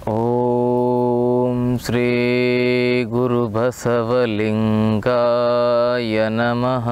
ಓಂ ಶ್ರೀ ಗುರು ಬಸವಲಿಂಗಾಯ ನಮಃ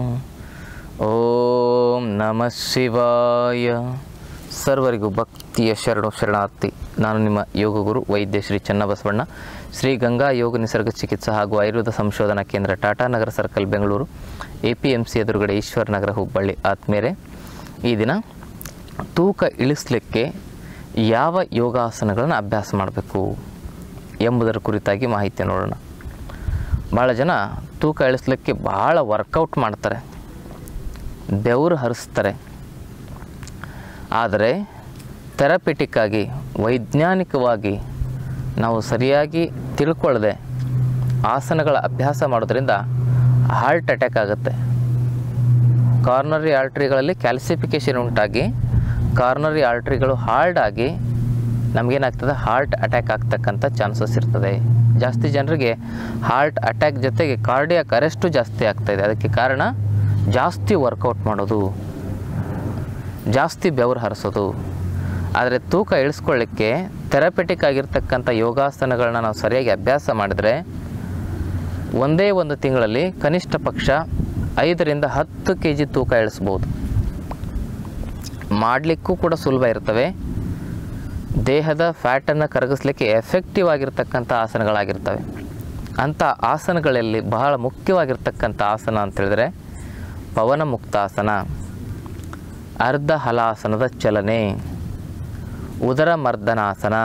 ಓಂ ನಮಃ ಶಿವಾಯ ಸರ್ವರಿಗೂ ಭಕ್ತಿಯ ಶರಣು ಶರಣಾರ್ಥಿ ನಾನು ನಿಮ್ಮ ಯೋಗ ಗುರು ವೈದ್ಯ ಶ್ರೀ ಚನ್ನಬಸವಣ್ಣ ಶ್ರೀ ಗಂಗಾ ಯೋಗ ನಿಸರ್ಗ ಚಿಕಿತ್ಸಾ ಹಾಗೂ ಆಯುರ್ವೇದ ಸಂಶೋಧನಾ ಕೇಂದ್ರ Tata Nagar circle Bengaluru A P M C ಎದುರುಗಡೆ ಈಶ್ವರ ನಗರ ಹುಬ್ಬಳ್ಳಿ ಆತ್ಮೇರೆ ಈ ದಿನ ತೂಕ ಇಳಿಸಲಿಕ್ಕೆ ಯಾವ ಯೋಗಾಸನಗಳನ್ನು ಅಭ್ಯಾಸ ಮಾಡಬೇಕು ಎಂಬುದರ ಕುರಿತಾಗಿ ಮಾಹಿತಿ ನೋಡೋಣ ಭಾಳ ಜನ ತೂಕ ಇಳಿಸ್ಲಿಕ್ಕೆ ಭಾಳ ವರ್ಕೌಟ್ ಮಾಡ್ತಾರೆ ಬೆವರು ಹರಿಸ್ತಾರೆ ಆದರೆ ಥೆರಪಿಟಿಕ್ ಆಗಿ ವೈಜ್ಞಾನಿಕವಾಗಿ ನಾವು ಸರಿಯಾಗಿ ತಿಳ್ಕೊಳ್ಳದೆ ಆಸನಗಳ ಅಭ್ಯಾಸ ಮಾಡೋದ್ರಿಂದ ಹಾರ್ಟ್ ಅಟ್ಯಾಕ್ ಆಗುತ್ತೆ ಕಾರ್ನರಿ ಆರ್ಟ್ರಿಗಳಲ್ಲಿ ಕ್ಯಾಲ್ಸಿಫಿಕೇಷನ್ ಉಂಟಾಗಿ ಕಾರ್ನರಿ ಆರ್ಟ್ರಿಗಳು ಹಾರ್ಡ್ ಆಗಿ ನಮಗೇನಾಗ್ತದೆ ಹಾರ್ಟ್ ಅಟ್ಯಾಕ್ ಆಗ್ತಕ್ಕಂಥ ಚಾನ್ಸಸ್ ಇರ್ತದೆ ಜಾಸ್ತಿ ಜನರಿಗೆ ಹಾರ್ಟ್ ಅಟ್ಯಾಕ್ ಜೊತೆಗೆ ಕಾರ್ಡಿಯಾಕ್ ಅರೆಸ್ಟು ಜಾಸ್ತಿ ಆಗ್ತಾಯಿದೆ ಅದಕ್ಕೆ ಕಾರಣ ಜಾಸ್ತಿ ವರ್ಕೌಟ್ ಮಾಡೋದು ಜಾಸ್ತಿ ಬೆವರು ಹರಿಸೋದು ಆದರೆ ತೂಕ ಇಳಿಸ್ಕೊಳ್ಳಿಕ್ಕೆ ಥೆರಪೆಟಿಕ್ ಆಗಿರ್ತಕ್ಕಂಥ ಯೋಗಾಸನಗಳನ್ನ ನಾವು ಸರಿಯಾಗಿ ಅಭ್ಯಾಸ ಮಾಡಿದರೆ ಒಂದೇ ಒಂದು ತಿಂಗಳಲ್ಲಿ ಕನಿಷ್ಠ ಪಕ್ಷ ಐದರಿಂದ ಹತ್ತು ಕೆ ಜಿ ತೂಕ ಇಳಿಸ್ಬೋದು ಮಾಡಲಿಕ್ಕೂ ಕೂಡ ಸುಲಭ ಇರ್ತವೆ ದೇಹದ ಫ್ಯಾಟನ್ನು ಕರಗಿಸ್ಲಿಕ್ಕೆ ಎಫೆಕ್ಟಿವ್ ಆಗಿರ್ತಕ್ಕಂಥ ಆಸನಗಳಾಗಿರ್ತವೆ ಅಂಥ ಆಸನಗಳಲ್ಲಿ ಬಹಳ ಮುಖ್ಯವಾಗಿರ್ತಕ್ಕಂಥ ಆಸನ ಅಂತ ಹೇಳಿದ್ರೆ ಪವನ ಮುಕ್ತಾಸನ ಅರ್ಧ ಹಲಾಸನದ ಚಲನೆ ಉದರ ಮರ್ದನಾಸನ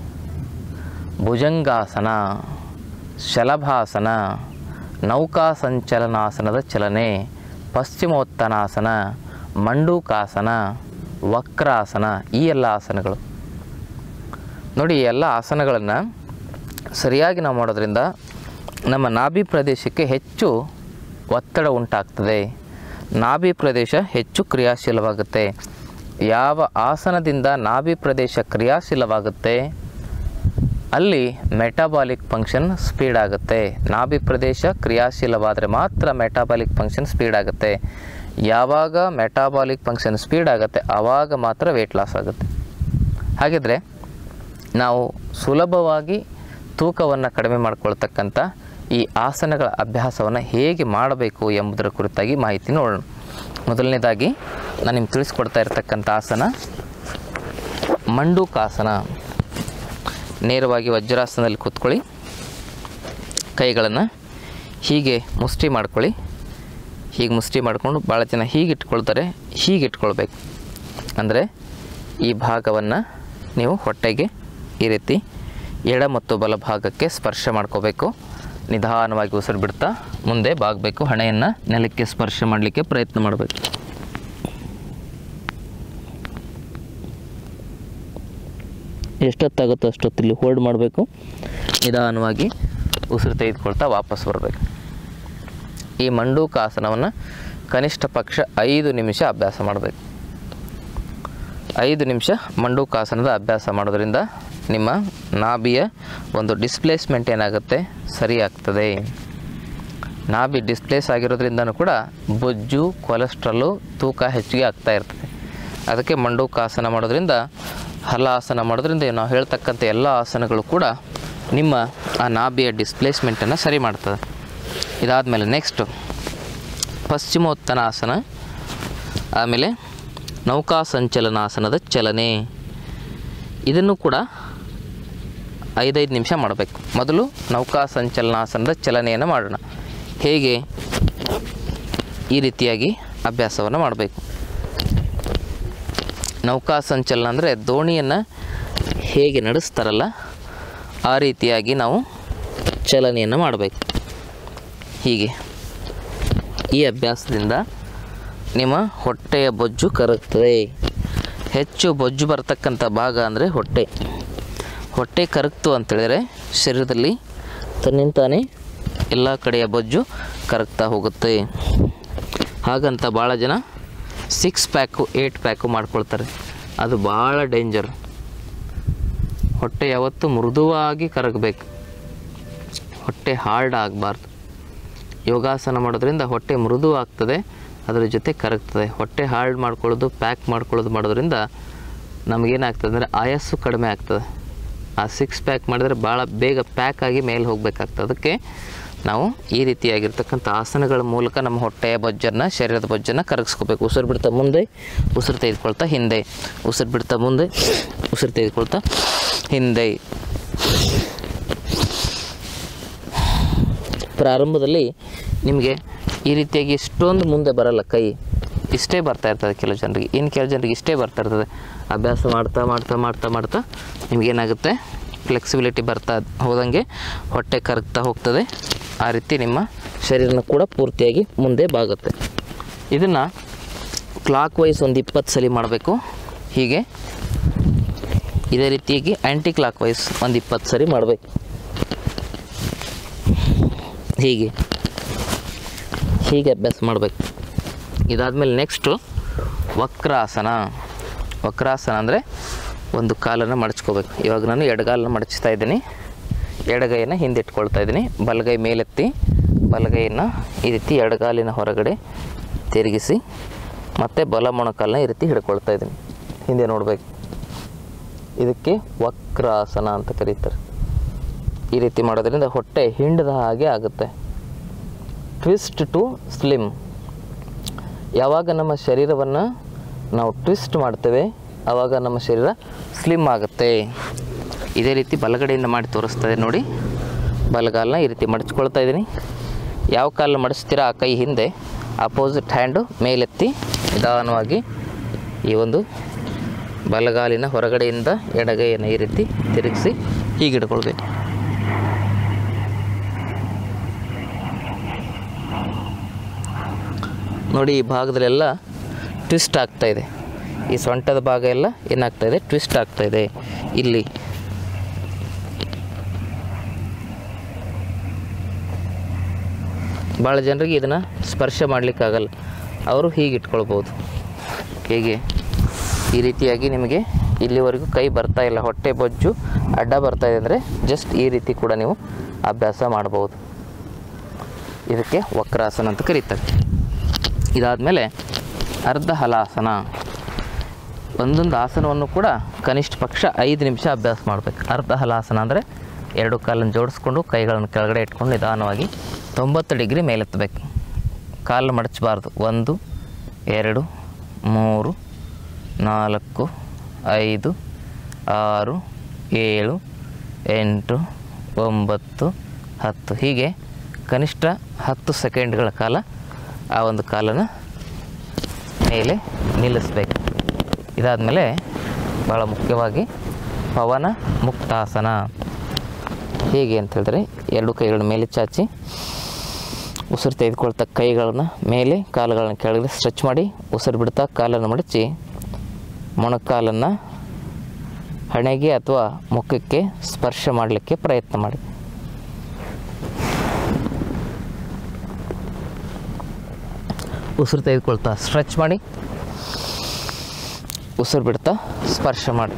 ಭುಜಂಗಾಸನ ಶಲಭಾಸನ ನೌಕಾ ಸಂಚಲನಾಸನದ ಚಲನೆ ಪಶ್ಚಿಮೋತ್ತನಾಸನ ಮಂಡೂಕಾಸನ ವಕ್ರಾಸನ ಈ ಎಲ್ಲ ಆಸನಗಳು ನೋಡಿ ಈ ಎಲ್ಲ ಆಸನಗಳನ್ನು ಸರಿಯಾಗಿ ನಾವು ಮಾಡೋದ್ರಿಂದ ನಮ್ಮ ನಾಭಿ ಪ್ರದೇಶಕ್ಕೆ ಹೆಚ್ಚು ಒತ್ತಡ ಉಂಟಾಗ್ತದೆ ನಾಭಿ ಪ್ರದೇಶ ಹೆಚ್ಚು ಕ್ರಿಯಾಶೀಲವಾಗುತ್ತೆ ಯಾವ ಆಸನದಿಂದ ನಾಭಿ ಪ್ರದೇಶ ಕ್ರಿಯಾಶೀಲವಾಗುತ್ತೆ ಅಲ್ಲಿ ಮೆಟಾಬಾಲಿಕ್ ಫಂಕ್ಷನ್ ಸ್ಪೀಡ್ ಆಗುತ್ತೆ ನಾಭಿ ಪ್ರದೇಶ ಕ್ರಿಯಾಶೀಲವಾದರೆ ಮಾತ್ರ ಮೆಟಾಬಾಲಿಕ್ ಫಂಕ್ಷನ್ ಸ್ಪೀಡ್ ಆಗುತ್ತೆ ಯಾವಾಗ ಮೆಟಾಬಾಲಿಕ್ ಫಂಕ್ಷನ್ ಸ್ಪೀಡ್ ಆಗುತ್ತೆ ಆವಾಗ ಮಾತ್ರ ವೆಯ್ಟ್ ಲಾಸ್ ಆಗುತ್ತೆ ಹಾಗಿದ್ರೆ ನಾವು ಸುಲಭವಾಗಿ ತೂಕವನ್ನು ಕಡಿಮೆ ಮಾಡ್ಕೊಳ್ತಕ್ಕಂಥ ಈ ಆಸನಗಳ ಅಭ್ಯಾಸವನ್ನು ಹೇಗೆ ಮಾಡಬೇಕು ಎಂಬುದರ ಕುರಿತಾಗಿ ಮಾಹಿತಿ ನೋಡೋಣ ಮೊದಲನೇದಾಗಿ ನಾನು ನಿಮ್ಗೆ ತಿಳಿಸ್ಕೊಡ್ತಾ ಇರತಕ್ಕಂಥ ಆಸನ ಮಂಡೂಕಾಸನ ನೇರವಾಗಿ ವಜ್ರಾಸನದಲ್ಲಿ ಕೂತ್ಕೊಳ್ಳಿ ಕೈಗಳನ್ನು ಹೀಗೆ ಮುಷ್ಟಿ ಮಾಡ್ಕೊಳ್ಳಿ ಹೀಗೆ ಮುಷ್ಟಿ ಮಾಡಿಕೊಂಡು ಭಾಳ ಜನ ಹೀಗೆ ಇಟ್ಕೊಳ್ತಾರೆ ಹೀಗೆ ಇಟ್ಕೊಳ್ಬೇಕು ಅಂದರೆ ಈ ಭಾಗವನ್ನು ನೀವು ಹೊಟ್ಟೆಗೆ ಈ ರೀತಿ ಎಡ ಮತ್ತು ಬಲ ಭಾಗಕ್ಕೆ ಸ್ಪರ್ಶ ಮಾಡ್ಕೋಬೇಕು ನಿಧಾನವಾಗಿ ಉಸಿರು ಬಿಡ್ತಾ ಮುಂದೆ ಬಾಗಬೇಕು ಹಣೆಯನ್ನು ನೆಲಕ್ಕೆ ಸ್ಪರ್ಶ ಮಾಡಲಿಕ್ಕೆ ಪ್ರಯತ್ನ ಮಾಡಬೇಕು ಎಷ್ಟೊತ್ತಾಗುತ್ತೋ ಅಷ್ಟೊತ್ತಿಲ್ಲಿ ಹೋಲ್ಡ್ ಮಾಡಬೇಕು ನಿಧಾನವಾಗಿ ಉಸಿರು ತೆಗೆದುಕೊಳ್ತಾ ವಾಪಸ್ ಬರಬೇಕು ಈ ಮಂಡೂಕಾಸನವನ್ನು ಕನಿಷ್ಠ ಪಕ್ಷ ಐದು ನಿಮಿಷ ಅಭ್ಯಾಸ ಮಾಡಬೇಕು ಐದು ನಿಮಿಷ ಮಂಡೂಕಾಸನದ ಅಭ್ಯಾಸ ಮಾಡೋದ್ರಿಂದ ನಿಮ್ಮ ನಾಭಿಯ ಒಂದು ಡಿಸ್ಪ್ಲೇಸ್ಮೆಂಟ್ ಏನಾಗುತ್ತೆ ಸರಿ ಆಗ್ತದೆ ನಾಭಿ ಡಿಸ್ಪ್ಲೇಸ್ ಆಗಿರೋದ್ರಿಂದನೂ ಕೂಡ ಬೊಜ್ಜು ಕೊಲೆಸ್ಟ್ರಾಲು ತೂಕ ಹೆಚ್ಚಿಗೆ ಆಗ್ತಾ ಇರ್ತದೆ ಅದಕ್ಕೆ ಮಂಡೂಕಾಸನ ಮಾಡೋದ್ರಿಂದ ಹಲಾಸನ ಮಾಡೋದ್ರಿಂದ ನಾವು ಹೇಳ್ತಕ್ಕಂಥ ಎಲ್ಲ ಆಸನಗಳು ಕೂಡ ನಿಮ್ಮ ಆ ನಾಭಿಯ ಡಿಸ್ಪ್ಲೇಸ್ಮೆಂಟನ್ನು ಸರಿ ಮಾಡ್ತದೆ ಇದಾದಮೇಲೆ ನೆಕ್ಸ್ಟು ಪಶ್ಚಿಮೋತ್ತನಾಸನ ಆಮೇಲೆ ನೌಕಾ ಸಂಚಲನಾಸನದ ಚಲನೆ ಇದನ್ನು ಕೂಡ ಐದೈದು ನಿಮಿಷ ಮಾಡಬೇಕು ಮೊದಲು ನೌಕಾ ಸಂಚಲನಾಸನದ ಚಲನೆಯನ್ನು ಮಾಡೋಣ ಹೇಗೆ ಈ ರೀತಿಯಾಗಿ ಅಭ್ಯಾಸವನ್ನು ಮಾಡಬೇಕು ನೌಕಾ ಸಂಚಲನ ಅಂದರೆ ದೋಣಿಯನ್ನು ಹೇಗೆ ನಡೆಸ್ತಾರಲ್ಲ ಆ ರೀತಿಯಾಗಿ ನಾವು ಚಲನೆಯನ್ನು ಮಾಡಬೇಕು ಹೀಗೆ ಈ ಅಭ್ಯಾಸದಿಂದ ನಿಮ್ಮ ಹೊಟ್ಟೆಯ ಬೊಜ್ಜು ಕರಗ್ತದೆ ಹೆಚ್ಚು ಬೊಜ್ಜು ಬರ್ತಕ್ಕಂಥ ಭಾಗ ಅಂದರೆ ಹೊಟ್ಟೆ ಹೊಟ್ಟೆ ಕರಗ್ತು ಅಂತೇಳಿದರೆ ಶರೀರದಲ್ಲಿ ತನ್ನಿಂತಾನೇ ಎಲ್ಲ ಕಡೆಯ ಬೊಜ್ಜು ಕರಗ್ತಾ ಹೋಗುತ್ತೆ ಹಾಗಂತ ಭಾಳ ಜನ ಸಿಕ್ಸ್ ಪ್ಯಾಕು ಏಯ್ಟ್ ಪ್ಯಾಕು ಮಾಡ್ಕೊಳ್ತಾರೆ ಅದು ಭಾಳ ಡೇಂಜರ್ ಹೊಟ್ಟೆ ಯಾವತ್ತೂ ಮೃದುವಾಗಿ ಕರಗಬೇಕು ಹೊಟ್ಟೆ ಹಾರ್ಡ್ ಆಗಬಾರ್ದು ಯೋಗಾಸನ ಮಾಡೋದ್ರಿಂದ ಹೊಟ್ಟೆ ಮೃದು ಆಗ್ತದೆ ಅದರ ಜೊತೆ ಕರಗ್ತದೆ ಹೊಟ್ಟೆ ಹಾರ್ಡ್ ಮಾಡ್ಕೊಳ್ಳೋದು ಪ್ಯಾಕ್ ಮಾಡ್ಕೊಳ್ಳೋದು ಮಾಡೋದ್ರಿಂದ ನಮಗೇನಾಗ್ತದೆ ಅಂದರೆ ಆಯಸ್ಸು ಕಡಿಮೆ ಆಗ್ತದೆ ಆ ಸಿಕ್ಸ್ ಪ್ಯಾಕ್ ಮಾಡಿದ್ರೆ ಭಾಳ ಬೇಗ ಪ್ಯಾಕ್ ಆಗಿ ಮೇಲೆ ಹೋಗಬೇಕಾಗ್ತದೆ ಅದಕ್ಕೆ ನಾವು ಈ ರೀತಿಯಾಗಿರ್ತಕ್ಕಂಥ ಆಸನಗಳ ಮೂಲಕ ನಮ್ಮ ಹೊಟ್ಟೆಯ ಬೊಜ್ಜನ್ನು ಶರೀರದ ಬೊಜ್ಜನ್ನು ಕರಗಿಸ್ಕೋಬೇಕು ಉಸಿರು ಬಿಡ್ತಾ ಮುಂದೆ ಉಸಿರು ತೆಗೆದುಕೊಳ್ತಾ ಹಿಂದೆ ಉಸಿರು ಬಿಡ್ತಾ ಮುಂದೆ ಉಸಿರು ತೆಗೆದುಕೊಳ್ತಾ ಹಿಂದೆ ಪ್ರಾರಂಭದಲ್ಲಿ ನಿಮಗೆ ಈ ರೀತಿಯಾಗಿ ಇಷ್ಟೊಂದು ಮುಂದೆ ಬರಲ್ಲ ಕೈ ಇಷ್ಟೇ ಬರ್ತಾ ಇರ್ತದೆ ಕೆಲವು ಜನರಿಗೆ ಇನ್ನು ಕೆಲವು ಜನರಿಗೆ ಇಷ್ಟೇ ಬರ್ತಾ ಇರ್ತದೆ ಅಭ್ಯಾಸ ಮಾಡ್ತಾ ಮಾಡ್ತಾ ಮಾಡ್ತಾ ಮಾಡ್ತಾ ನಿಮಗೇನಾಗುತ್ತೆ ಫ್ಲೆಕ್ಸಿಬಿಲಿಟಿ ಬರ್ತಾ ಹೋದಂಗೆ ಹೊಟ್ಟೆ ಕರಗ್ತಾ ಹೋಗ್ತದೆ ಆ ರೀತಿ ನಿಮ್ಮ ಶರೀರನ ಕೂಡ ಪೂರ್ತಿಯಾಗಿ ಮುಂದೆ ಬಾಗುತ್ತೆ ಇದನ್ನು ಕ್ಲಾಕ್ ವೈಸ್ ಒಂದು ಇಪ್ಪತ್ತು ಸಲ ಮಾಡಬೇಕು ಹೀಗೆ ಇದೇ ರೀತಿಯಾಗಿ ಆ್ಯಂಟಿ ಕ್ಲಾಕ್ ವೈಸ್ ಒಂದು ಇಪ್ಪತ್ತು ಸರಿ ಮಾಡಬೇಕು ಹೀಗೆ ಹೀಗೆ ಅಭ್ಯಾಸ ಮಾಡಬೇಕು ಇದಾದಮೇಲೆ ನೆಕ್ಸ್ಟು ವಕ್ರಾಸನ ವಕ್ರಾಸನ ಅಂದರೆ ಒಂದು ಕಾಲನ್ನು ಮಡಚ್ಕೋಬೇಕು ಇವಾಗ ನಾನು ಎಡಗಾಲನ್ನು ಮಡಚ್ತಾ ಇದ್ದೀನಿ ಎಡಗೈಯನ್ನು ಹಿಂದೆ ಇಟ್ಕೊಳ್ತಾ ಇದ್ದೀನಿ ಬಲಗೈ ಮೇಲೆತ್ತಿ ಬಲಗೈಯನ್ನು ಈ ರೀತಿ ಎಡಗಾಲಿನ ಹೊರಗಡೆ ತಿರುಗಿಸಿ ಮತ್ತು ಬಲ ಮೊಣಕಾಲನ್ನ ಈ ರೀತಿ ಹಿಡ್ಕೊಳ್ತಾ ಇದ್ದೀನಿ ಹಿಂದೆ ನೋಡಬೇಕು ಇದಕ್ಕೆ ವಕ್ರಾಸನ ಅಂತ ಕರೀತಾರೆ ಈ ರೀತಿ ಮಾಡೋದ್ರಿಂದ ಹೊಟ್ಟೆ ಹಿಂಡದ ಹಾಗೆ ಆಗುತ್ತೆ ಟ್ವಿಸ್ಟ್ ಟು ಸ್ಲಿಮ್ ಯಾವಾಗ ನಮ್ಮ ಶರೀರವನ್ನು ನಾವು ಟ್ವಿಸ್ಟ್ ಮಾಡ್ತೇವೆ ಆವಾಗ ನಮ್ಮ ಶರೀರ ಸ್ಲಿಮ್ ಆಗುತ್ತೆ ಇದೇ ರೀತಿ ಬಲಗಡೆಯಿಂದ ಮಾಡಿ ತೋರಿಸ್ತದೆ ನೋಡಿ ಬಲಗಾಲನ್ನ ಈ ರೀತಿ ಮಡಚ್ಕೊಳ್ತಾ ಇದ್ದೀನಿ ಯಾವ ಕಾಲ ಮಡಿಸ್ತೀರಾ ಆ ಕೈ ಹಿಂದೆ ಅಪೋಸಿಟ್ ಹ್ಯಾಂಡು ಮೇಲೆತ್ತಿ ನಿಧಾನವಾಗಿ ಈ ಒಂದು ಬಲಗಾಲಿನ ಹೊರಗಡೆಯಿಂದ ಎಡಗೈಯನ್ನು ಈ ರೀತಿ ತಿರುಗಿಸಿ ಹೀಗೆ ಹಿಡ್ಕೊಳ್ಬೇಕು ನೋಡಿ ಈ ಭಾಗದಲ್ಲೆಲ್ಲ ಟ್ವಿಸ್ಟ್ ಆಗ್ತಾ ಇದೆ ಈ ಸೊಂಟದ ಭಾಗ ಎಲ್ಲ ಏನಾಗ್ತಾ ಇದೆ ಟ್ವಿಸ್ಟ್ ಆಗ್ತಾ ಇದೆ ಇಲ್ಲಿ ಭಾಳ ಜನರಿಗೆ ಇದನ್ನು ಸ್ಪರ್ಶ ಮಾಡಲಿಕ್ಕಾಗಲ್ಲ ಅವರು ಹೀಗೆ ಇಟ್ಕೊಳ್ಬೋದು ಹೇಗೆ ಈ ರೀತಿಯಾಗಿ ನಿಮಗೆ ಇಲ್ಲಿವರೆಗೂ ಕೈ ಬರ್ತಾ ಇಲ್ಲ ಹೊಟ್ಟೆ ಬೊಜ್ಜು ಅಡ್ಡ ಬರ್ತಾ ಇದೆ ಅಂದರೆ ಜಸ್ಟ್ ಈ ರೀತಿ ಕೂಡ ನೀವು ಅಭ್ಯಾಸ ಮಾಡ್ಬೋದು ಇದಕ್ಕೆ ವಕ್ರಾಸನ ಅಂತ ಕರೀತಾರೆ ಇದಾದಮೇಲೆ ಅರ್ಧ ಹಲಾಸನ ಒಂದೊಂದು ಆಸನವನ್ನು ಕೂಡ ಕನಿಷ್ಠ ಪಕ್ಷ ಐದು ನಿಮಿಷ ಅಭ್ಯಾಸ ಮಾಡಬೇಕು ಅರ್ಧ ಹಲಾಸನ ಅಂದರೆ ಎರಡು ಕಾಲನ್ನು ಜೋಡಿಸ್ಕೊಂಡು ಕೈಗಳನ್ನು ಕೆಳಗಡೆ ಇಟ್ಕೊಂಡು ನಿಧಾನವಾಗಿ ತೊಂಬತ್ತು ಡಿಗ್ರಿ ಮೇಲೆತ್ತಬೇಕು ಕಾಲು ಮಡಚಬಾರ್ದು ಒಂದು ಎರಡು ಮೂರು ನಾಲ್ಕು ಐದು ಆರು ಏಳು ಎಂಟು ಒಂಬತ್ತು ಹತ್ತು ಹೀಗೆ ಕನಿಷ್ಠ ಹತ್ತು ಸೆಕೆಂಡ್ಗಳ ಕಾಲ ಆ ಒಂದು ಕಾಲನ್ನು ಮೇಲೆ ನಿಲ್ಲಿಸ್ಬೇಕು ಇದಾದಮೇಲೆ ಭಾಳ ಮುಖ್ಯವಾಗಿ ಪವನ ಮುಕ್ತಾಸನ ಹೇಗೆ ಅಂತ ಹೇಳಿದ್ರೆ ಎರಡು ಕೈಗಳನ್ನ ಮೇಲೆ ಚಾಚಿ ಉಸಿರು ತೆಗೆದುಕೊಳ್ತಾ ಕೈಗಳನ್ನ ಮೇಲೆ ಕಾಲುಗಳನ್ನ ಕೆಳಗಡೆ ಸ್ಟ್ರೆಚ್ ಮಾಡಿ ಉಸಿರು ಬಿಡ್ತಾ ಕಾಲನ್ನು ಮಡಚಿ ಮೊಣಕಾಲನ್ನು ಹಣೆಗೆ ಅಥವಾ ಮುಖಕ್ಕೆ ಸ್ಪರ್ಶ ಮಾಡಲಿಕ್ಕೆ ಪ್ರಯತ್ನ ಮಾಡಿ ಉಸಿರು ತೆಗೆದುಕೊಳ್ತಾ ಸ್ಟ್ರೆಚ್ ಮಾಡಿ ಉಸಿರು ಬಿಡ್ತಾ ಸ್ಪರ್ಶ ಮಾಡಿ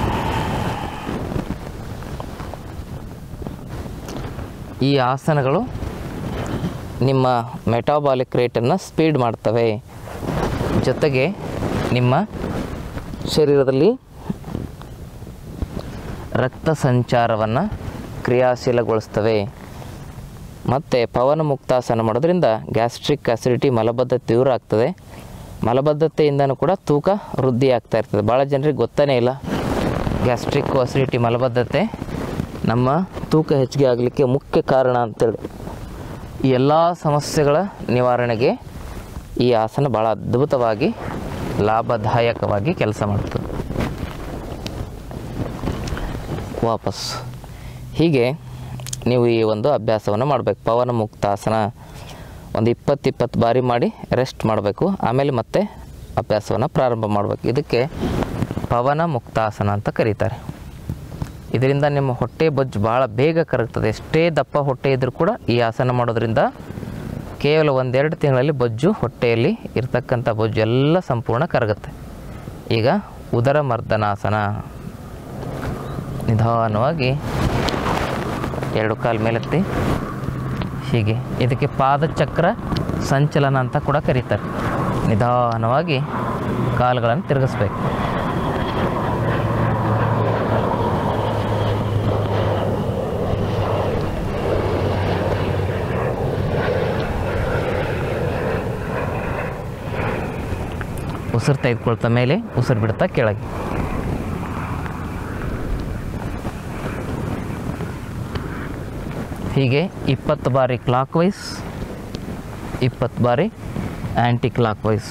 ಈ ಆಸನಗಳು ನಿಮ್ಮ ಮೆಟಾಬಾಲಿಕ್ ರೇಟನ್ನು ಸ್ಪೀಡ್ ಮಾಡ್ತವೆ ಜೊತೆಗೆ ನಿಮ್ಮ ಶರೀರದಲ್ಲಿ ರಕ್ತ ಸಂಚಾರವನ್ನು ಕ್ರಿಯಾಶೀಲಗೊಳಿಸ್ತವೆ ಮತ್ತು ಪವನ ಮುಕ್ತಾಸನ ಮಾಡೋದ್ರಿಂದ ಗ್ಯಾಸ್ಟ್ರಿಕ್ ಅಸಿಡಿಟಿ ಮಲಬದ್ಧತೆ ತೀವ್ರ ಆಗ್ತದೆ ಮಲಬದ್ಧತೆಯಿಂದನೂ ಕೂಡ ತೂಕ ವೃದ್ಧಿ ಆಗ್ತಾ ಇರ್ತದೆ ಭಾಳ ಜನರಿಗೆ ಗೊತ್ತೇ ಇಲ್ಲ ಗ್ಯಾಸ್ಟ್ರಿಕ್ ಅಸಿಡಿಟಿ ಮಲಬದ್ಧತೆ ನಮ್ಮ ತೂಕ ಹೆಚ್ಚಿಗೆ ಆಗಲಿಕ್ಕೆ ಮುಖ್ಯ ಕಾರಣ ಅಂತೇಳಿ ಈ ಎಲ್ಲ ಸಮಸ್ಯೆಗಳ ನಿವಾರಣೆಗೆ ಈ ಆಸನ ಭಾಳ ಅದ್ಭುತವಾಗಿ ಲಾಭದಾಯಕವಾಗಿ ಕೆಲಸ ಮಾಡ್ತದೆ ವಾಪಸ್ ಹೀಗೆ ನೀವು ಈ ಒಂದು ಅಭ್ಯಾಸವನ್ನು ಮಾಡಬೇಕು ಪವನ ಮುಕ್ತಾಸನ ಒಂದು ಇಪ್ಪತ್ತು ಇಪ್ಪತ್ತು ಬಾರಿ ಮಾಡಿ ರೆಸ್ಟ್ ಮಾಡಬೇಕು ಆಮೇಲೆ ಮತ್ತೆ ಅಭ್ಯಾಸವನ್ನು ಪ್ರಾರಂಭ ಮಾಡಬೇಕು ಇದಕ್ಕೆ ಪವನ ಮುಕ್ತಾಸನ ಅಂತ ಕರೀತಾರೆ ಇದರಿಂದ ನಿಮ್ಮ ಹೊಟ್ಟೆ ಬೊಜ್ಜು ಭಾಳ ಬೇಗ ಕರಗ್ತದೆ ಎಷ್ಟೇ ದಪ್ಪ ಹೊಟ್ಟೆ ಇದ್ದರೂ ಕೂಡ ಈ ಆಸನ ಮಾಡೋದ್ರಿಂದ ಕೇವಲ ಒಂದೆರಡು ತಿಂಗಳಲ್ಲಿ ಬೊಜ್ಜು ಹೊಟ್ಟೆಯಲ್ಲಿ ಇರ್ತಕ್ಕಂಥ ಬೊಜ್ಜು ಎಲ್ಲ ಸಂಪೂರ್ಣ ಕರಗುತ್ತೆ ಈಗ ಉದರ ಮರ್ದನಾಸನ ನಿಧಾನವಾಗಿ ಎರಡು ಕಾಲು ಮೇಲೆತ್ತಿ ಹೀಗೆ ಇದಕ್ಕೆ ಪಾದಚಕ್ರ ಸಂಚಲನ ಅಂತ ಕೂಡ ಕರೀತಾರೆ ನಿಧಾನವಾಗಿ ಕಾಲುಗಳನ್ನು ತಿರುಗಿಸ್ಬೇಕು ಉಸಿರು ತೆಗೆದುಕೊಳ್ತಾ ಮೇಲೆ ಉಸಿರು ಬಿಡ್ತಾ ಕೆಳಗೆ ಹೀಗೆ ಇಪ್ಪತ್ತು ಬಾರಿ ಕ್ಲಾಕ್ ವೈಸ್ ಇಪ್ಪತ್ತು ಬಾರಿ ಆ್ಯಂಟಿ ಕ್ಲಾಕ್ ವೈಸ್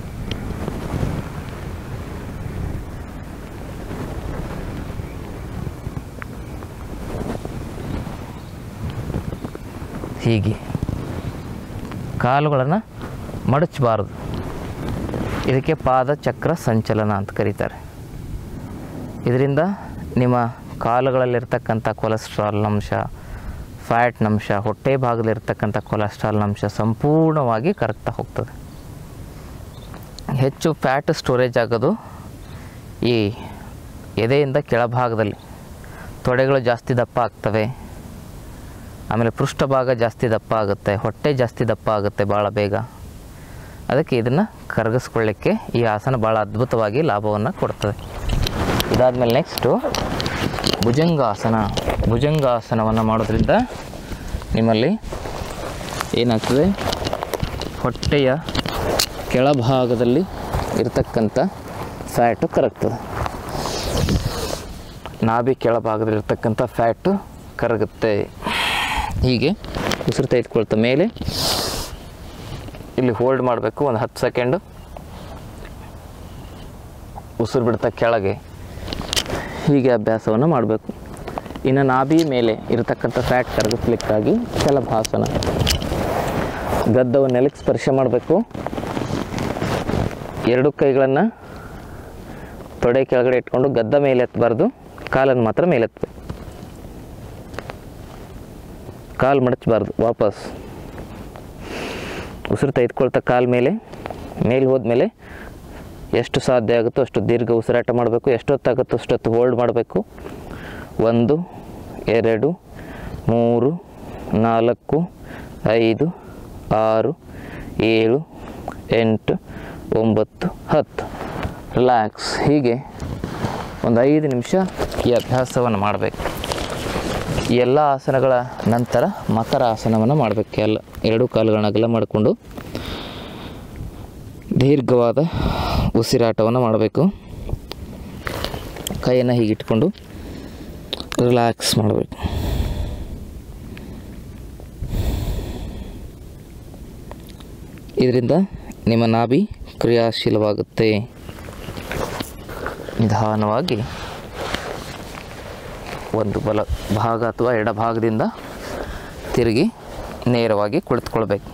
ಹೀಗೆ ಕಾಲುಗಳನ್ನು ಮಡಚಬಾರದು ಇದಕ್ಕೆ ಪಾದ ಚಕ್ರ ಸಂಚಲನ ಅಂತ ಕರೀತಾರೆ ಇದರಿಂದ ನಿಮ್ಮ ಕಾಲುಗಳಲ್ಲಿರ್ತಕ್ಕಂಥ ಕೊಲೆಸ್ಟ್ರಾಲ್ ಅಂಶ ಫ್ಯಾಟ್ ಅಂಶ ಹೊಟ್ಟೆ ಭಾಗದಲ್ಲಿರ್ತಕ್ಕಂಥ ಕೊಲೆಸ್ಟ್ರಾಲ್ ಅಂಶ ಸಂಪೂರ್ಣವಾಗಿ ಕರಗ್ತಾ ಹೋಗ್ತದೆ ಹೆಚ್ಚು ಫ್ಯಾಟ್ ಸ್ಟೋರೇಜ್ ಆಗೋದು ಈ ಎದೆಯಿಂದ ಕೆಳಭಾಗದಲ್ಲಿ ತೊಡೆಗಳು ಜಾಸ್ತಿ ದಪ್ಪ ಆಗ್ತವೆ ಆಮೇಲೆ ಪೃಷ್ಠಭಾಗ ಜಾಸ್ತಿ ದಪ್ಪ ಆಗುತ್ತೆ ಹೊಟ್ಟೆ ಜಾಸ್ತಿ ದಪ್ಪ ಆಗುತ್ತೆ ಭಾಳ ಬೇಗ ಅದಕ್ಕೆ ಇದನ್ನು ಕರಗಿಸ್ಕೊಳ್ಳಿಕ್ಕೆ ಈ ಆಸನ ಭಾಳ ಅದ್ಭುತವಾಗಿ ಲಾಭವನ್ನು ಕೊಡ್ತದೆ ಇದಾದಮೇಲೆ ನೆಕ್ಸ್ಟು ಭುಜಂಗಾಸನ ಭುಜಂಗಾಸನವನ್ನು ಮಾಡೋದ್ರಿಂದ ನಿಮ್ಮಲ್ಲಿ ಏನಾಗ್ತದೆ ಹೊಟ್ಟೆಯ ಕೆಳಭಾಗದಲ್ಲಿ ಇರತಕ್ಕಂಥ ಫ್ಯಾಟು ಕರಗ್ತದೆ ನಾಭಿ ಕೆಳಭಾಗದಲ್ಲಿರ್ತಕ್ಕಂಥ ಫ್ಯಾಟು ಕರಗುತ್ತೆ ಹೀಗೆ ಉಸಿರು ತೆಗೆದುಕೊಳ್ತಾ ಮೇಲೆ ಇಲ್ಲಿ ಹೋಲ್ಡ್ ಮಾಡಬೇಕು ಒಂದು ಹತ್ತು ಸೆಕೆಂಡು ಉಸಿರು ಬಿಡ್ತಾ ಕೆಳಗೆ ಹೀಗೆ ಅಭ್ಯಾಸವನ್ನು ಮಾಡಬೇಕು ಇನ್ನು ನಾಭಿ ಮೇಲೆ ಇರತಕ್ಕಂಥ ಫ್ಯಾಟ್ ಕರಗಿಸ್ಲಿಕ್ಕಾಗಿ ಶಲಭಾಸನ ಗದ್ದವನ್ನು ನೆಲಕ್ಕೆ ಸ್ಪರ್ಶ ಮಾಡಬೇಕು ಎರಡು ಕೈಗಳನ್ನು ತೊಡೆ ಕೆಳಗಡೆ ಇಟ್ಕೊಂಡು ಗದ್ದ ಮೇಲೆ ಎತ್ತಬಾರ್ದು ಕಾಲನ್ನು ಮಾತ್ರ ಮೇಲೆ ಎತ್ತಬೇಕು ಕಾಲು ಮಡಚಬಾರ್ದು ವಾಪಸ್ ಉಸಿರು ತೆಗೆದುಕೊಳ್ತಾ ಕಾಲು ಮೇಲೆ ಮೇಲೆ ಹೋದ್ಮೇಲೆ ಎಷ್ಟು ಸಾಧ್ಯ ಆಗುತ್ತೋ ಅಷ್ಟು ದೀರ್ಘ ಉಸಿರಾಟ ಮಾಡಬೇಕು ಎಷ್ಟೊತ್ತಾಗುತ್ತೋ ಅಷ್ಟೊತ್ತು ಹೋಲ್ಡ್ ಮಾಡಬೇಕು ಒಂದು ಎರಡು ಮೂರು ನಾಲ್ಕು ಐದು ಆರು ಏಳು ಎಂಟು ಒಂಬತ್ತು ಹತ್ತು ರಿಲ್ಯಾಕ್ಸ್ ಹೀಗೆ ಒಂದು ಐದು ನಿಮಿಷ ಈ ಅಭ್ಯಾಸವನ್ನು ಮಾಡಬೇಕು ಈ ಎಲ್ಲ ಆಸನಗಳ ನಂತರ ಮಕರ ಆಸನವನ್ನು ಮಾಡಬೇಕು ಎಲ್ಲ ಎರಡು ಕಾಲುಗಳನ್ನ ಅಗಲ ಮಾಡಿಕೊಂಡು ದೀರ್ಘವಾದ ಉಸಿರಾಟವನ್ನು ಮಾಡಬೇಕು ಕೈಯನ್ನು ಹೀಗಿಟ್ಕೊಂಡು ರಿಲ್ಯಾಕ್ಸ್ ಮಾಡಬೇಕು ಇದರಿಂದ ನಿಮ್ಮ ನಾಭಿ ಕ್ರಿಯಾಶೀಲವಾಗುತ್ತೆ ನಿಧಾನವಾಗಿ ಒಂದು ಬಲ ಭಾಗ ಅಥವಾ ಎಡಭಾಗದಿಂದ ತಿರುಗಿ ನೇರವಾಗಿ ಕುಳಿತುಕೊಳ್ಬೇಕು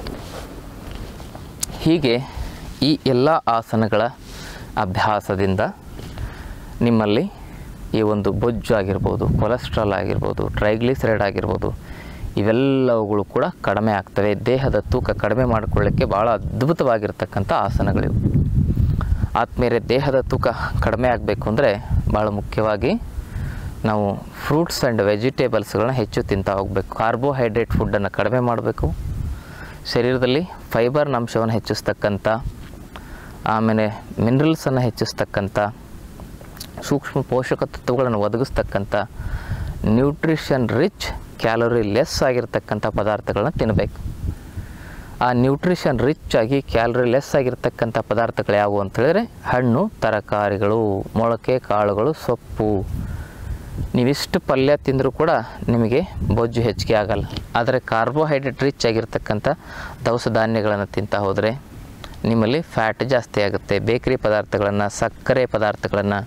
ಹೀಗೆ ಈ ಎಲ್ಲ ಆಸನಗಳ ಅಭ್ಯಾಸದಿಂದ ನಿಮ್ಮಲ್ಲಿ ಈ ಒಂದು ಬೊಜ್ಜು ಆಗಿರ್ಬೋದು ಕೊಲೆಸ್ಟ್ರಾಲ್ ಆಗಿರ್ಬೋದು ಟ್ರೈಗ್ಲಿಸರೈಡ್ ಆಗಿರ್ಬೋದು ಇವೆಲ್ಲವುಗಳು ಕೂಡ ಕಡಿಮೆ ಆಗ್ತವೆ ದೇಹದ ತೂಕ ಕಡಿಮೆ ಮಾಡಿಕೊಳ್ಳಿಕ್ಕೆ ಭಾಳ ಅದ್ಭುತವಾಗಿರ್ತಕ್ಕಂಥ ಆಸನಗಳಿವು ಆದ್ಮೇಲೆ ದೇಹದ ತೂಕ ಕಡಿಮೆ ಆಗಬೇಕು ಅಂದರೆ ಭಾಳ ಮುಖ್ಯವಾಗಿ ನಾವು ಫ್ರೂಟ್ಸ್ ಆ್ಯಂಡ್ ವೆಜಿಟೇಬಲ್ಸ್ಗಳನ್ನ ಹೆಚ್ಚು ತಿಂತಾ ಹೋಗಬೇಕು ಕಾರ್ಬೋಹೈಡ್ರೇಟ್ ಫುಡ್ಡನ್ನು ಕಡಿಮೆ ಮಾಡಬೇಕು ಶರೀರದಲ್ಲಿ ಫೈಬರ್ನ ಅಂಶವನ್ನು ಹೆಚ್ಚಿಸ್ತಕ್ಕಂಥ ಆಮೇಲೆ ಮಿನರಲ್ಸನ್ನು ಹೆಚ್ಚಿಸ್ತಕ್ಕಂಥ ಸೂಕ್ಷ್ಮ ಪೋಷಕ ತತ್ವಗಳನ್ನು ಒದಗಿಸ್ತಕ್ಕಂಥ ನ್ಯೂಟ್ರಿಷನ್ ರಿಚ್ ಕ್ಯಾಲೋರಿ ಲೆಸ್ ಆಗಿರ್ತಕ್ಕಂಥ ಪದಾರ್ಥಗಳನ್ನ ತಿನ್ನಬೇಕು ಆ ನ್ಯೂಟ್ರಿಷನ್ ರಿಚ್ ಆಗಿ ಕ್ಯಾಲರಿ ಲೆಸ್ ಆಗಿರ್ತಕ್ಕಂಥ ಪದಾರ್ಥಗಳು ಯಾವುವು ಅಂತ ಹೇಳಿದ್ರೆ ಹಣ್ಣು ತರಕಾರಿಗಳು ಮೊಳಕೆ ಕಾಳುಗಳು ಸೊಪ್ಪು ನೀವಿಷ್ಟು ಪಲ್ಯ ತಿಂದರೂ ಕೂಡ ನಿಮಗೆ ಬೊಜ್ಜು ಹೆಚ್ಚಿಗೆ ಆಗಲ್ಲ ಆದರೆ ಕಾರ್ಬೋಹೈಡ್ರೇಟ್ ರಿಚ್ ಆಗಿರ್ತಕ್ಕಂಥ ದವಸ ಧಾನ್ಯಗಳನ್ನು ತಿಂತಾ ಹೋದರೆ ನಿಮ್ಮಲ್ಲಿ ಫ್ಯಾಟ್ ಜಾಸ್ತಿ ಆಗುತ್ತೆ ಬೇಕರಿ ಪದಾರ್ಥಗಳನ್ನು ಸಕ್ಕರೆ ಪದಾರ್ಥಗಳನ್ನು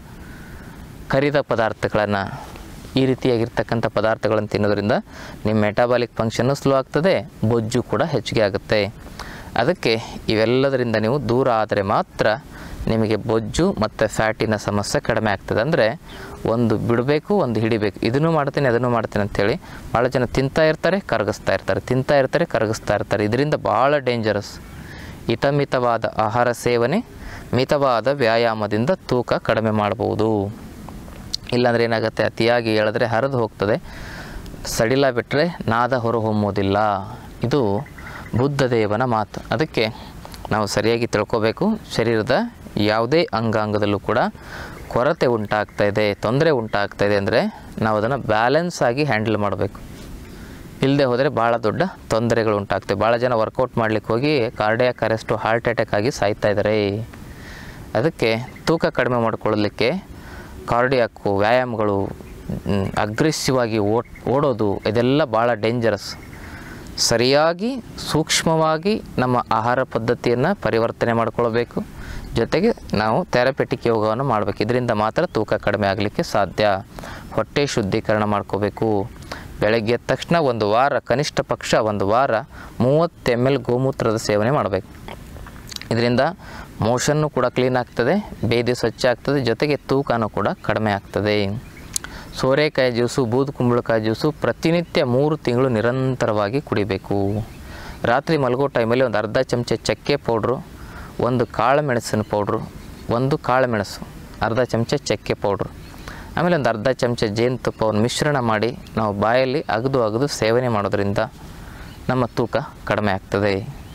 ಕರಿದ ಪದಾರ್ಥಗಳನ್ನು ಈ ರೀತಿಯಾಗಿರ್ತಕ್ಕಂಥ ಪದಾರ್ಥಗಳನ್ನು ತಿನ್ನೋದ್ರಿಂದ ನಿಮ್ಮ ಮೆಟಾಬಾಲಿಕ್ ಫಂಕ್ಷನ್ನು ಸ್ಲೋ ಆಗ್ತದೆ ಬೊಜ್ಜು ಕೂಡ ಹೆಚ್ಚಿಗೆ ಆಗುತ್ತೆ ಅದಕ್ಕೆ ಇವೆಲ್ಲದರಿಂದ ನೀವು ದೂರ ಆದರೆ ಮಾತ್ರ ನಿಮಗೆ ಬೊಜ್ಜು ಮತ್ತು ಫ್ಯಾಟಿನ ಸಮಸ್ಯೆ ಕಡಿಮೆ ಆಗ್ತದೆ ಅಂದರೆ ಒಂದು ಬಿಡಬೇಕು ಒಂದು ಹಿಡಿಬೇಕು ಇದನ್ನು ಮಾಡ್ತೀನಿ ಅದನ್ನು ಮಾಡ್ತೀನಿ ಅಂತೇಳಿ ಭಾಳ ಜನ ತಿಂತಾ ಇರ್ತಾರೆ ಕರಗಿಸ್ತಾ ಇರ್ತಾರೆ ತಿಂತಾ ಇರ್ತಾರೆ ಕರಗಿಸ್ತಾ ಇರ್ತಾರೆ ಇದರಿಂದ ಭಾಳ ಡೇಂಜರಸ್ ಹಿತಮಿತವಾದ ಆಹಾರ ಸೇವನೆ ಮಿತವಾದ ವ್ಯಾಯಾಮದಿಂದ ತೂಕ ಕಡಿಮೆ ಮಾಡ್ಬೋದು ಇಲ್ಲಾಂದ್ರೆ ಏನಾಗುತ್ತೆ ಅತಿಯಾಗಿ ಎಳೆದ್ರೆ ಹರಿದು ಹೋಗ್ತದೆ ಸಡಿಲ ಬಿಟ್ಟರೆ ನಾದ ಹೊರಹೊಮ್ಮೋದಿಲ್ಲ ಇದು ಬುದ್ಧದೇವನ ಮಾತು ಅದಕ್ಕೆ ನಾವು ಸರಿಯಾಗಿ ತಿಳ್ಕೋಬೇಕು ಶರೀರದ ಯಾವುದೇ ಅಂಗಾಂಗದಲ್ಲೂ ಕೂಡ ಕೊರತೆ ಉಂಟಾಗ್ತಾ ಇದೆ ತೊಂದರೆ ಉಂಟಾಗ್ತಾ ಇದೆ ಅಂದರೆ ನಾವು ಅದನ್ನು ಬ್ಯಾಲೆನ್ಸ್ ಆಗಿ ಹ್ಯಾಂಡಲ್ ಮಾಡಬೇಕು ಇಲ್ಲದೆ ಹೋದರೆ ಭಾಳ ದೊಡ್ಡ ತೊಂದರೆಗಳು ಉಂಟಾಗ್ತವೆ ಭಾಳ ಜನ ವರ್ಕೌಟ್ ಮಾಡ್ಲಿಕ್ಕೆ ಹೋಗಿ ಕಾರ್ಡಿಯಾಕ್ ಅರೆಸ್ಟು ಹಾರ್ಟ್ ಅಟ್ಯಾಕ್ ಆಗಿ ಸಾಯ್ತಾ ಇದ್ದಾರೆ ಅದಕ್ಕೆ ತೂಕ ಕಡಿಮೆ ಮಾಡಿಕೊಳ್ಳಲಿಕ್ಕೆ ಕಾರ್ಡಿಯಾಕು ವ್ಯಾಯಾಮಗಳು ಅಗ್ರೆಸಿವ್ ಆಗಿ ಓಡ್ ಓಡೋದು ಇದೆಲ್ಲ ಭಾಳ ಡೇಂಜರಸ್ ಸರಿಯಾಗಿ ಸೂಕ್ಷ್ಮವಾಗಿ ನಮ್ಮ ಆಹಾರ ಪದ್ಧತಿಯನ್ನು ಪರಿವರ್ತನೆ ಮಾಡಿಕೊಳ್ಬೇಕು ಜೊತೆಗೆ ನಾವು ಥೆರಪೆಟಿಕ್ ಯೋಗವನ್ನು ಮಾಡಬೇಕು ಇದರಿಂದ ಮಾತ್ರ ತೂಕ ಕಡಿಮೆ ಆಗಲಿಕ್ಕೆ ಸಾಧ್ಯ ಹೊಟ್ಟೆ ಶುದ್ಧೀಕರಣ ಮಾಡ್ಕೋಬೇಕು ಬೆಳಗ್ಗೆ ಎದ್ದ ತಕ್ಷಣ ಒಂದು ವಾರ ಕನಿಷ್ಠ ಪಕ್ಷ ಒಂದು ವಾರ ಮೂವತ್ತು ಎಮ್ ಎಲ್ ಗೋಮೂತ್ರದ ಸೇವನೆ ಮಾಡಬೇಕು ಇದರಿಂದ ಮೋಷನ್ನು ಕೂಡ ಕ್ಲೀನ್ ಆಗ್ತದೆ ಬೇದಿ ಸ್ವಚ್ಛ ಆಗ್ತದೆ ಜೊತೆಗೆ ತೂಕನೂ ಕೂಡ ಕಡಿಮೆ ಆಗ್ತದೆ ಸೋರೆಕಾಯಿ ಜ್ಯೂಸು ಬೂದು ಕುಂಬಳಕಾಯಿ ಜ್ಯೂಸು ಪ್ರತಿನಿತ್ಯ ಮೂರು ತಿಂಗಳು ನಿರಂತರವಾಗಿ ಕುಡಿಬೇಕು ರಾತ್ರಿ ಮಲಗೋ ಟೈಮಲ್ಲಿ ಒಂದು ಅರ್ಧ ಚಮಚ ಚಕ್ಕೆ ಪೌಡ್ರು ಒಂದು ಕಾಳು ಮೆಣಸಿನ ಪೌಡ್ರು ಒಂದು ಕಾಳು ಮೆಣಸು ಅರ್ಧ ಚಮಚ ಚಕ್ಕೆ ಪೌಡ್ರು ಆಮೇಲೆ ಒಂದು ಅರ್ಧ ಚಮಚ ಜೇನುತುಪ್ಪವನ್ನು ಮಿಶ್ರಣ ಮಾಡಿ ನಾವು ಬಾಯಲ್ಲಿ ಅಗದು ಅಗದು ಸೇವನೆ ಮಾಡೋದ್ರಿಂದ ನಮ್ಮ ತೂಕ ಕಡಿಮೆ ಆಗ್ತದೆ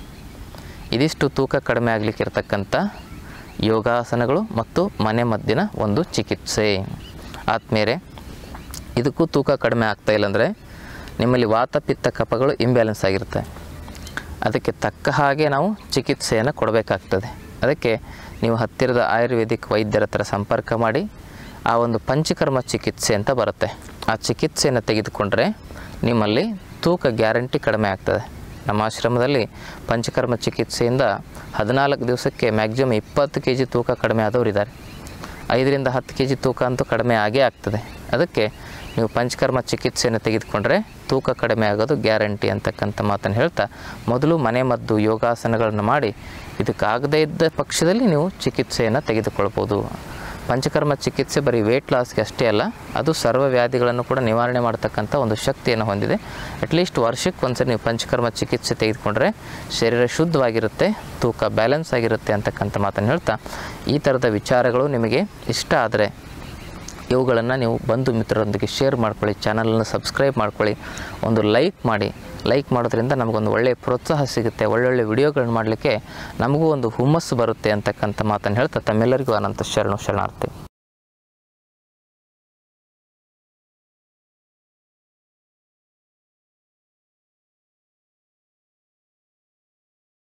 ಇದಿಷ್ಟು ತೂಕ ಕಡಿಮೆ ಆಗಲಿಕ್ಕೆ ಇರತಕ್ಕಂಥ ಯೋಗಾಸನಗಳು ಮತ್ತು ಮನೆ ಮದ್ದಿನ ಒಂದು ಚಿಕಿತ್ಸೆ ಆದಮೇಲೆ ಇದಕ್ಕೂ ತೂಕ ಕಡಿಮೆ ಆಗ್ತಾ ಇಲ್ಲಾಂದರೆ ನಿಮ್ಮಲ್ಲಿ ವಾತ ಪಿತ್ತ ಕಫಗಳು ಇಂಬ್ಯಾಲೆನ್ಸ್ ಆಗಿರುತ್ತೆ ಅದಕ್ಕೆ ತಕ್ಕ ಹಾಗೆ ನಾವು ಚಿಕಿತ್ಸೆಯನ್ನು ಕೊಡಬೇಕಾಗ್ತದೆ ಅದಕ್ಕೆ ನೀವು ಹತ್ತಿರದ ಆಯುರ್ವೇದಿಕ್ ವೈದ್ಯರ ಹತ್ರ ಸಂಪರ್ಕ ಮಾಡಿ ಆ ಒಂದು ಪಂಚಕರ್ಮ ಚಿಕಿತ್ಸೆ ಅಂತ ಬರುತ್ತೆ ಆ ಚಿಕಿತ್ಸೆಯನ್ನು ತೆಗೆದುಕೊಂಡ್ರೆ ನಿಮ್ಮಲ್ಲಿ ತೂಕ ಗ್ಯಾರಂಟಿ ಕಡಿಮೆ ಆಗ್ತದೆ ನಮ್ಮ ಆಶ್ರಮದಲ್ಲಿ ಪಂಚಕರ್ಮ ಚಿಕಿತ್ಸೆಯಿಂದ ಹದಿನಾಲ್ಕು ದಿವಸಕ್ಕೆ ಮ್ಯಾಕ್ಸಿಮಮ್ ಇಪ್ಪತ್ತು ಕೆ ಜಿ ತೂಕ ಕಡಿಮೆ ಆದವರು ಇದ್ದಾರೆ ಐದರಿಂದ ಹತ್ತು ಕೆ ಜಿ ತೂಕ ಅಂತೂ ಕಡಿಮೆ ಆಗೇ ಆಗ್ತದೆ ಅದಕ್ಕೆ ನೀವು ಪಂಚಕರ್ಮ ಚಿಕಿತ್ಸೆಯನ್ನು ತೆಗೆದುಕೊಂಡ್ರೆ ತೂಕ ಕಡಿಮೆ ಆಗೋದು ಗ್ಯಾರಂಟಿ ಅಂತಕ್ಕಂಥ ಮಾತನ್ನು ಹೇಳ್ತಾ ಮೊದಲು ಮನೆ ಮದ್ದು ಯೋಗಾಸನಗಳನ್ನು ಮಾಡಿ ಇದಕ್ಕಾಗದೇ ಇದ್ದ ಪಕ್ಷದಲ್ಲಿ ನೀವು ಚಿಕಿತ್ಸೆಯನ್ನು ತೆಗೆದುಕೊಳ್ಬೋದು ಪಂಚಕರ್ಮ ಚಿಕಿತ್ಸೆ ಬರೀ ವೇಟ್ ಲಾಸ್ಗೆ ಅಷ್ಟೇ ಅಲ್ಲ ಅದು ಸರ್ವ ವ್ಯಾಧಿಗಳನ್ನು ಕೂಡ ನಿವಾರಣೆ ಮಾಡ್ತಕ್ಕಂಥ ಒಂದು ಶಕ್ತಿಯನ್ನು ಹೊಂದಿದೆ ಅಟ್ಲೀಸ್ಟ್ ವರ್ಷಕ್ಕೆ ಒಂದ್ಸರಿ ನೀವು ಪಂಚಕರ್ಮ ಚಿಕಿತ್ಸೆ ತೆಗೆದುಕೊಂಡ್ರೆ ಶರೀರ ಶುದ್ಧವಾಗಿರುತ್ತೆ ತೂಕ ಬ್ಯಾಲೆನ್ಸ್ ಆಗಿರುತ್ತೆ ಅಂತಕ್ಕಂಥ ಮಾತನ್ನು ಹೇಳ್ತಾ ಈ ಥರದ ವಿಚಾರಗಳು ನಿಮಗೆ ಇಷ್ಟ ಆದರೆ ಇವುಗಳನ್ನು ನೀವು ಬಂಧು ಮಿತ್ರರೊಂದಿಗೆ ಶೇರ್ ಮಾಡ್ಕೊಳ್ಳಿ ಚಾನಲನ್ನು ಸಬ್ಸ್ಕ್ರೈಬ್ ಮಾಡ್ಕೊಳ್ಳಿ ಒಂದು ಲೈಕ್ ಮಾಡಿ ಲೈಕ್ ಮಾಡೋದ್ರಿಂದ ನಮಗೊಂದು ಒಳ್ಳೆಯ ಪ್ರೋತ್ಸಾಹ ಸಿಗುತ್ತೆ ಒಳ್ಳೊಳ್ಳೆ ವಿಡಿಯೋಗಳನ್ನ ಮಾಡಲಿಕ್ಕೆ ನಮಗೂ ಒಂದು ಹುಮ್ಮಸ್ಸು ಬರುತ್ತೆ ಅಂತಕ್ಕಂಥ ಮಾತನ್ನು ಹೇಳ್ತಾ ತಮ್ಮೆಲ್ಲರಿಗೂ ಅನಂತ ಶರಣು ಶರಣಾರ್ಥಿ